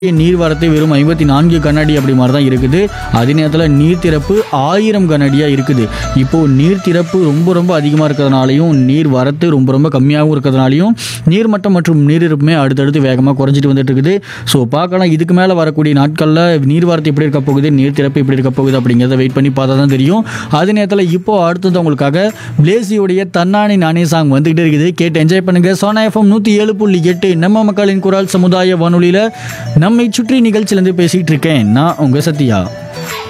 நீர்வரத்து வெறும் ஐம்பத்தி நான்கு கண்ணாடி அப்படி மாதிரி தான் இருக்குது அதே நேரத்தில் நீர் திறப்பு ஆயிரம் கண்ணாடியாக இருக்குது இப்போது நீர் திறப்பு ரொம்ப ரொம்ப அதிகமாக இருக்கிறதுனாலையும் நீர் வரத்து ரொம்ப ரொம்ப கம்மியாகவும் இருக்கிறதுனாலையும் நீர்மட்டம் மற்றும் நீரிருப்புமே அடுத்தடுத்து வேகமாக குறைஞ்சிட்டு வந்துட்டு இருக்குது ஸோ பார்க்கலாம் இதுக்கு மேலே வரக்கூடிய நாட்களில் நீர்வரத்து எப்படி இருக்க போகுது நீர் திறப்பு எப்படி இருக்க போகுது அப்படிங்கிறத வெயிட் பண்ணி பார்த்தா தான் தெரியும் அதே நேரத்தில் இப்போ அடுத்தது உங்களுக்காக பிளேசியோடைய தன்னானி நானே சாங் வந்துகிட்டே இருக்குது கேட்டு என்ஜாய் பண்ணுங்க சோனா எஃப்எம் நூற்றி ஏழு புள்ளி எட்டு நம்ம மக்களின் குரல் சமுதாய வானொலியில் நம்மை சுற்றி நிகழ்ச்சியிலேருந்து பேசிகிட்டு இருக்கேன் நான் உங்கள் சத்யா